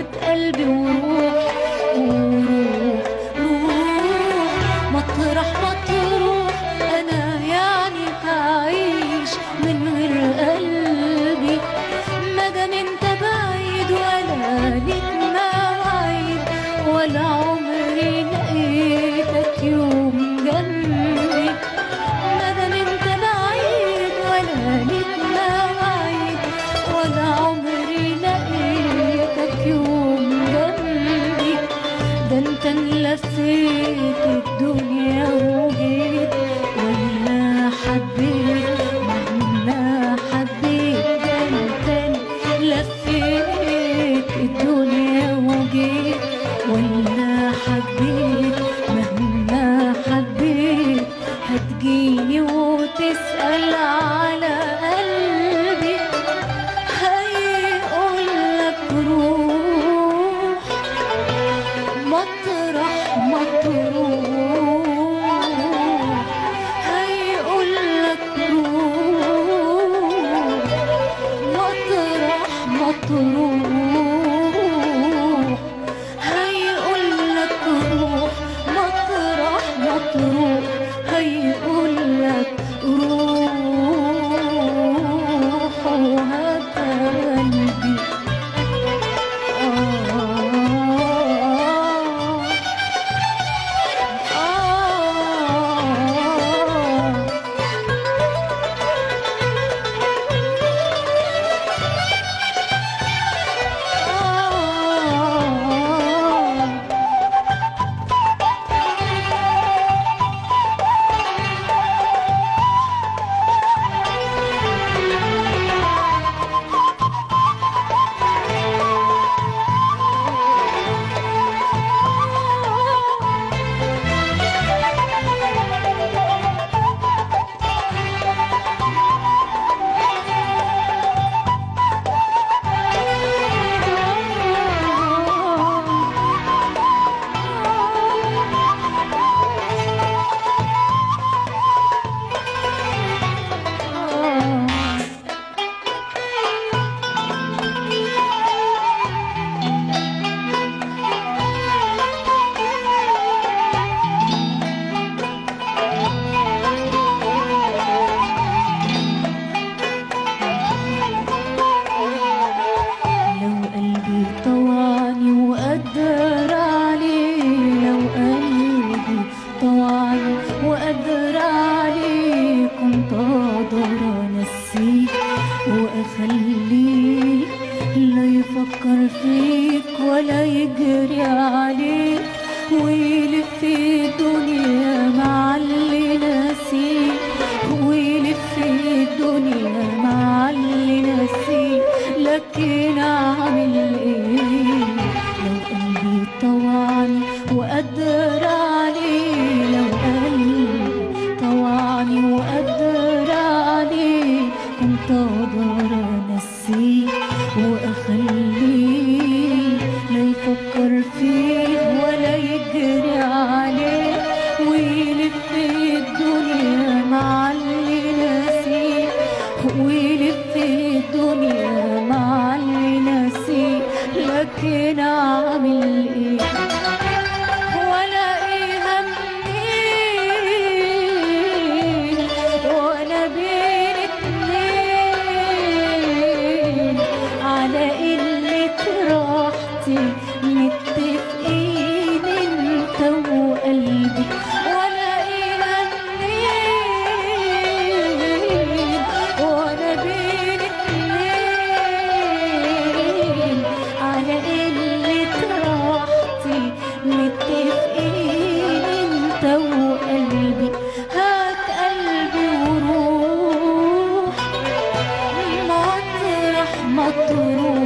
هات قلبي وروح وروح روح مطرح ما تروح انا يعني هعيش من غير قلبي مادام انت بعيد ولا ليك مواعيد ولا عمري لقيتك يوم جنبي مادام انت بعيد ولا ليك مواعيد ولا عمري لقيتك يوم جنبي ده انت لفيت الدنيا وجيت ولا حبيت مهما حبيت ده انت لفيت الدنيا وجيت ولا حبيت مهما حبيت هتجيني وتسأل على قلبي هيقولك روح مطرح ما تروح هيقولك روح مطرح ما تروح هيقولك روح مطرح ما تروح هيقولك روح وهات قلبي آه آه لو قلبي طوعني وقدر عليه لو قلبي طوعني وقدر عليه كنت اقدر انسيه واخليه لا يفكر فيك ولا يجري عليك ويلف الدنيا مع اللي ناسيه ويلف الدنيا مع اللي ناسيه لكن اعمل ايه لو قلبي طوعني وقدر عليه لو قلبي طوعني وقدر عليه كنت اقدر انسيه واخليه لا يفكر فيه ولا يجري عليه ويلف الدنيا مع اللي ناسيه ويلف الدنيا مع اللي ناسيه لكن اعمل ايه ولا ايه همني وانا بين اتنين على قلة راحتي متفقين انت وقلبي ولا ايه همني وانا بين اتنين على قلة راحتي متفقين انت وقلبي هات قلبي وروح مطرح ما تروح